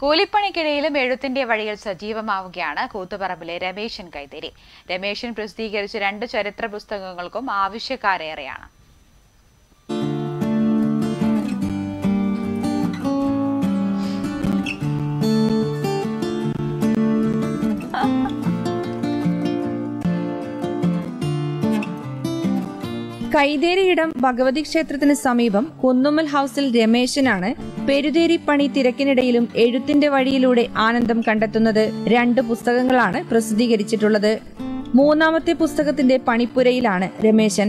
കൂലിപ്പണിക്കിടയിലും എഴുത്തിന്റെ വഴിയിൽ സജീവമാവുകയാണ് കൂത്തുപറമ്പിലെ രമേശൻ കൈതേരി രമേശൻ പ്രസിദ്ധീകരിച്ച രണ്ട് ചരിത്ര പുസ്തകങ്ങൾക്കും ആവശ്യക്കാരേറെയാണ് കൈതേരിയിടം ഭഗവതി ക്ഷേത്രത്തിന് സമീപം കുന്നുമ്മൽ ഹൗസിൽ രമേശനാണ് പെരുതേരി പണി തിരക്കിനിടയിലും എഴുത്തിന്റെ വഴിയിലൂടെ ആനന്ദം കണ്ടെത്തുന്നത് രണ്ട് പുസ്തകങ്ങളാണ് പ്രസിദ്ധീകരിച്ചിട്ടുള്ളത് മൂന്നാമത്തെ പുസ്തകത്തിന്റെ പണിപ്പുരയിലാണ് രമേശൻ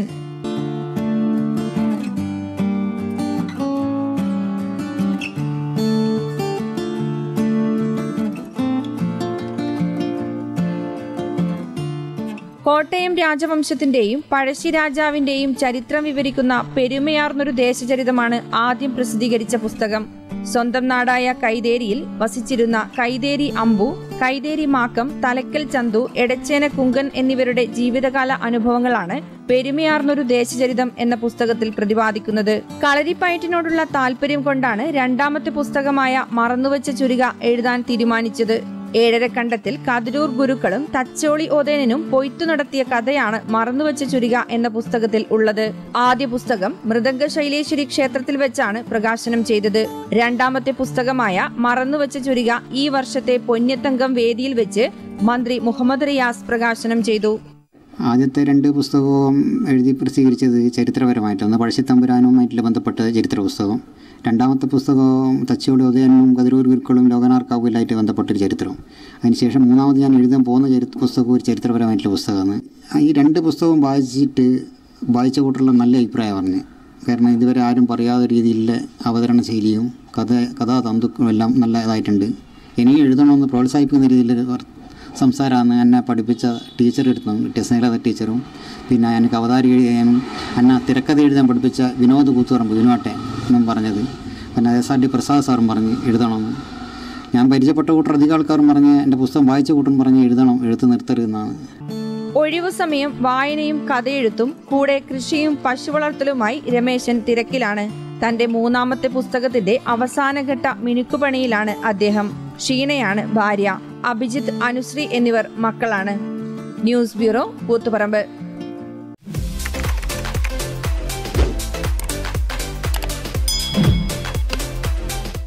കോട്ടയം രാജവംശത്തിന്റെയും പഴശ്ശി രാജാവിന്റെയും ചരിത്രം വിവരിക്കുന്ന പെരുമയാർന്നൊരു ദേശചരിതമാണ് ആദ്യം പ്രസിദ്ധീകരിച്ച പുസ്തകം സ്വന്തം നാടായ കൈതേരിയിൽ വസിച്ചിരുന്ന കൈതേരി അമ്പു കൈതേരി മാക്കം തലക്കൽ ചന്തു എടച്ചേന കുങ്കൻ എന്നിവരുടെ ജീവിതകാല അനുഭവങ്ങളാണ് പെരുമയാർന്നൊരു ദേശചരിതം എന്ന പുസ്തകത്തിൽ പ്രതിപാദിക്കുന്നത് കളരിപ്പയറ്റിനോടുള്ള താല്പര്യം കൊണ്ടാണ് രണ്ടാമത്തെ പുസ്തകമായ മറന്നുവച്ച ചുരിക എഴുതാൻ തീരുമാനിച്ചത് ഏഴരക്കണ്ടത്തിൽ കതിരൂർ ഗുരുക്കളും തച്ചോളി ഓതേനും പൊയ്ത്തു നടത്തിയ കഥയാണ് മറന്നുവച്ച ചുരിക എന്ന പുസ്തകത്തിൽ ഉള്ളത് ആദ്യ പുസ്തകം മൃദംഗ ശൈലേശ്വരി ക്ഷേത്രത്തിൽ വെച്ചാണ് പ്രകാശനം ചെയ്തത് രണ്ടാമത്തെ പുസ്തകമായ മറന്നുവച്ച ചുരിക ഈ വർഷത്തെ പൊന്നത്തങ്കം വേദിയിൽ വെച്ച് മന്ത്രി മുഹമ്മദ് റിയാസ് പ്രകാശനം ചെയ്തു ആദ്യത്തെ രണ്ട് പുസ്തകവും എഴുതി പ്രസിദ്ധീകരിച്ചത് ചരിത്രപരമായിട്ട് ഒന്ന് പഴശ്ശിത്തമ്പുരാനുമായിട്ടുള്ള ബന്ധപ്പെട്ട ചരിത്ര പുസ്തകം രണ്ടാമത്തെ പുസ്തകം തച്ചിയോട് ഉദയനും കതിരൂർ ഗുരുക്കളും ലോകനാർക്കാവുമായിട്ട് ബന്ധപ്പെട്ടൊരു ചരിത്രം അതിനുശേഷം മൂന്നാമത് ഞാൻ എഴുതാൻ പോകുന്ന ചരിത്ര പുസ്തകം ഒരു ചരിത്രപരമായിട്ടുള്ള പുസ്തകമാണ് ഈ രണ്ട് പുസ്തകവും വായിച്ചിട്ട് വായിച്ച കൂട്ടുള്ള നല്ല അഭിപ്രായം പറഞ്ഞു കാരണം ഇതുവരെ ആരും പറയാത്ത രീതിയിലുള്ള അവതരണ ശൈലിയും കഥ കഥാതന്തുക്കളും എല്ലാം നല്ല ഇതായിട്ടുണ്ട് ഇനിയും എഴുതണമെന്ന് പ്രോത്സാഹിപ്പിക്കുന്ന രീതിയിൽ സംസാരമാണ് എന്നെ പഠിപ്പിച്ച ടീച്ചർ എടുത്തു കിട്ടിയ സ്നേഹലത ടീച്ചറും പിന്നെ എനിക്ക് അവതാരി എഴുതാനും എന്നെ തിരക്കഥ എഴുതാൻ പഠിപ്പിച്ച വിനോദ് കൂത്തുപറമ്പ് വിനോട്ടെ എന്നും പറഞ്ഞത് പിന്നെ എസ് ആർ ഡി പ്രസാദ് സാറും പറഞ്ഞ് എഴുതണമെന്ന് ഞാൻ പരിചയപ്പെട്ട കൂട്ടർ അധികം ആൾക്കാരും പറഞ്ഞ് എൻ്റെ പുസ്തകം വായിച്ച കൂട്ടും പറഞ്ഞ് എഴുതണം എഴുത്ത് നിർത്തരുതെന്നാണ് ഒഴിവു സമയം വായനയും കഥയെഴുത്തും കൂടെ കൃഷിയും പശുവളർത്തലുമായി രമേശൻ തിരക്കിലാണ് തന്റെ മൂന്നാമത്തെ പുസ്തകത്തിന്റെ അവസാനഘട്ട മിനുക്കുപണിയിലാണ് അദ്ദേഹം ഷീനയാണ് ഭാര്യ അഭിജിത്ത് അനുശ്രീ എന്നിവർ മക്കളാണ് ന്യൂസ് ബ്യൂറോ കൂത്തുപറമ്പ്